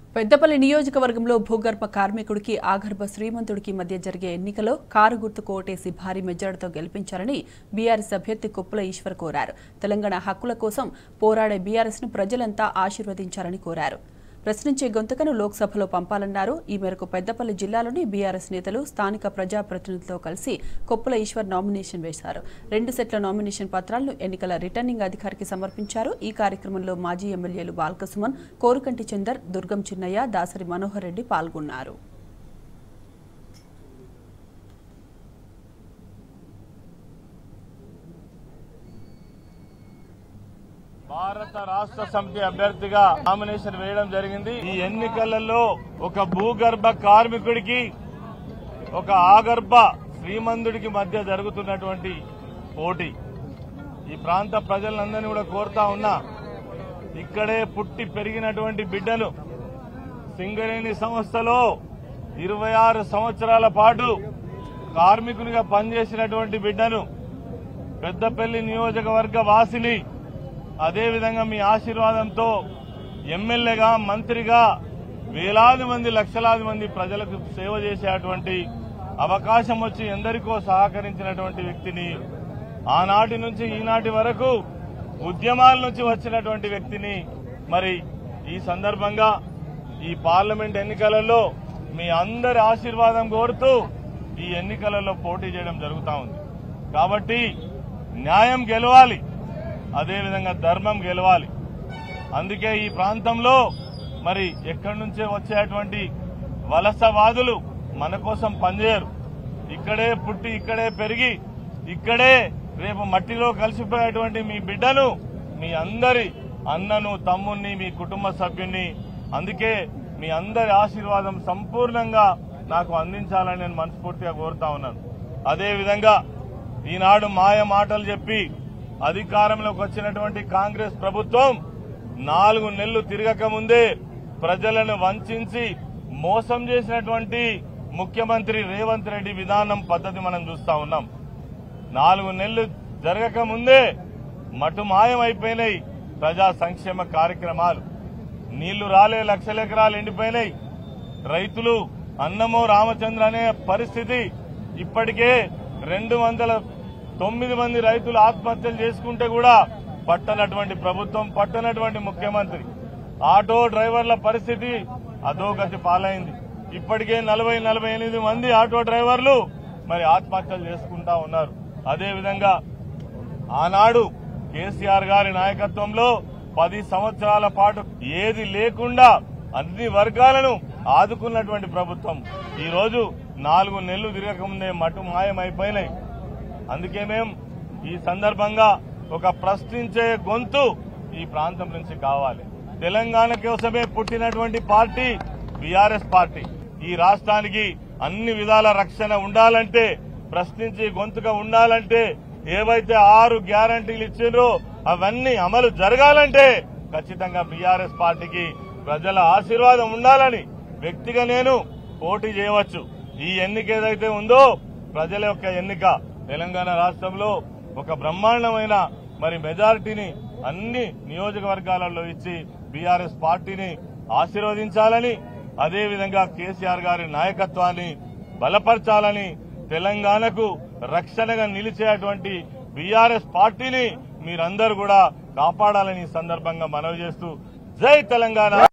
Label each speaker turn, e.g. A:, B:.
A: పెద్దపల్లి నియోజకవర్గంలో భూగర్భ కార్మికుడికి ఆగర్భ శ్రీమంతుడికి మధ్య జరిగే ఎన్నికలో కారు గుర్తుకు ఓటేసి భారీ మెజార్టీతో గెలిపించాలని బీఆర్ఎస్ అభ్యర్థి కొప్పుల ఈశ్వర్ కోరారు తెలంగాణ హక్కుల కోసం పోరాడే బీఆర్ఎస్ ను ప్రజలంతా ఆశీర్వదించాలని కోరారు ప్రశ్నించే గొంతుకను లోక్సభలో పంపాలన్నారు ఈ మేరకు పెద్దపల్లి జిల్లాలోని బీఆర్ఎస్ నేతలు స్థానిక ప్రజాప్రతినిధులతో కలిసి కొప్పుల ఈశ్వర్ నామినేషన్ వేశారు రెండు సెట్ల నామినేషన్ పత్రాలను ఎన్నికల రిటర్నింగ్ అధికారికి సమర్పించారు ఈ కార్యక్రమంలో మాజీ ఎమ్మెల్యేలు బాల్కసుమన్ కోరుకంటి చందర్ దుర్గం చిన్నయ్య దాసరి మనోహర్ రెడ్డి పాల్గొన్నారు
B: భారత రాష్ట్ర సమితి అభ్యర్థిగా నామినేషన్ వేయడం జరిగింది ఈ ఎన్నికలలో ఒక భూగర్భ కార్మికుడికి ఒక ఆగర్భ శ్రీమంతుడికి మధ్య జరుగుతున్నటువంటి పోటీ ఈ ప్రాంత ప్రజలందరినీ కూడా కోరుతా ఉన్నా ఇక్కడే పుట్టి పెరిగినటువంటి బిడ్డను సింగరేణి సంస్థలో ఇరవై ఆరు సంవత్సరాల పాటు కార్మికునిగా పనిచేసినటువంటి బిడ్డను పెద్దపల్లి నియోజకవర్గ వాసిని అదేవిధంగా మీ ఆశీర్వాదంతో ఎమ్మెల్యేగా మంత్రిగా వేలాది మంది లక్షలాది మంది ప్రజలకు సేవ చేసేటువంటి అవకాశం వచ్చి ఎందరికో సహకరించినటువంటి వ్యక్తిని ఆనాటి నుంచి ఈనాటి వరకు ఉద్యమాల నుంచి వచ్చినటువంటి వ్యక్తిని మరి ఈ సందర్భంగా ఈ పార్లమెంట్ ఎన్నికలలో మీ అందరి ఆశీర్వాదం కోరుతూ ఈ ఎన్నికలలో పోటీ చేయడం జరుగుతా ఉంది కాబట్టి న్యాయం గెలవాలి అదేవిధంగా ధర్మం గెలవాలి అందుకే ఈ ప్రాంతంలో మరి ఎక్కడి నుంచే వచ్చేటువంటి వలసవాదులు మన కోసం పనిచేయరు ఇక్కడే పుట్టి ఇక్కడే పెరిగి ఇక్కడే రేపు మట్టిలో కలిసిపోయేటువంటి మీ బిడ్డను మీ అందరి అన్నను తమ్ముణ్ణి మీ కుటుంబ సభ్యుణ్ణి అందుకే మీ అందరి ఆశీర్వాదం సంపూర్ణంగా నాకు అందించాలని నేను మనస్ఫూర్తిగా కోరుతా ఉన్నాను అదేవిధంగా ఈనాడు మాయ మాటలు చెప్పి అధికారంలోకి వచ్చినటువంటి కాంగ్రెస్ ప్రభుత్వం నాలుగు నెలలు తిరగక ముందే ప్రజలను వంచి మోసం చేసినటువంటి ముఖ్యమంత్రి రేవంత్ రెడ్డి విధానం పద్ధతి మనం చూస్తా ఉన్నాం నాలుగు నెలలు జరగక ముందే మటు మాయమైపోయినాయి ప్రజా సంక్షేమ కార్యక్రమాలు నీళ్లు రాలే లక్షల ఎకరాలు ఎండిపోయినాయి రైతులు అన్నమో రామచంద్ర అనే పరిస్థితి ఇప్పటికే రెండు వందల తొమ్మిది మంది రైతులు ఆత్మహత్యలు చేసుకుంటే కూడా పట్టనటువంటి ప్రభుత్వం పట్టనటువంటి ముఖ్యమంత్రి ఆటో డ్రైవర్ల పరిస్థితి అధోగతి పాలైంది ఇప్పటికే నలభై నలభై ఎనిమిది మంది ఆటో డ్రైవర్లు మరి ఆత్మహత్యలు చేసుకుంటా ఉన్నారు అదేవిధంగా ఆనాడు కేసీఆర్ గారి నాయకత్వంలో పది సంవత్సరాల పాటు ఏది లేకుండా అన్ని వర్గాలను ఆదుకున్నటువంటి ప్రభుత్వం ఈ రోజు నాలుగు నెలలు తిరగకముందే మటు మాయమైపోయినాయి అందుకే మేం ఈ సందర్భంగా ఒక ప్రశ్నించే గొంతు ఈ ప్రాంతం నుంచి కావాలి తెలంగాణ కోసమే పుట్టినటువంటి పార్టీ బీఆర్ఎస్ పార్టీ ఈ రాష్ట్రానికి అన్ని విధాల రక్షణ ఉండాలంటే ప్రశ్నించి గొంతుగా ఉండాలంటే ఏవైతే ఆరు గ్యారంటీలు ఇచ్చిండ్రో అవన్నీ అమలు జరగాలంటే ఖచ్చితంగా బీఆర్ఎస్ పార్టీకి ప్రజల ఆశీర్వాదం ఉండాలని వ్యక్తిగా నేను పోటీ చేయవచ్చు ఈ ఎన్నిక ఏదైతే ఉందో ప్రజల యొక్క ఎన్నిక తెలంగాణ రాష్ట్రంలో ఒక బ్రహ్మాండమైన మరి మెజారిటీని అన్ని నియోజకవర్గాలలో ఇచ్చి బీఆర్ఎస్ పార్టీని ఆశీర్వదించాలని అదేవిధంగా కేసీఆర్ గారి నాయకత్వాన్ని బలపరచాలని తెలంగాణకు రక్షణగా నిలిచేటువంటి బీఆర్ఎస్ పార్టీని మీరందరూ కూడా కాపాడాలని ఈ సందర్భంగా మనవి చేస్తూ జై తెలంగాణ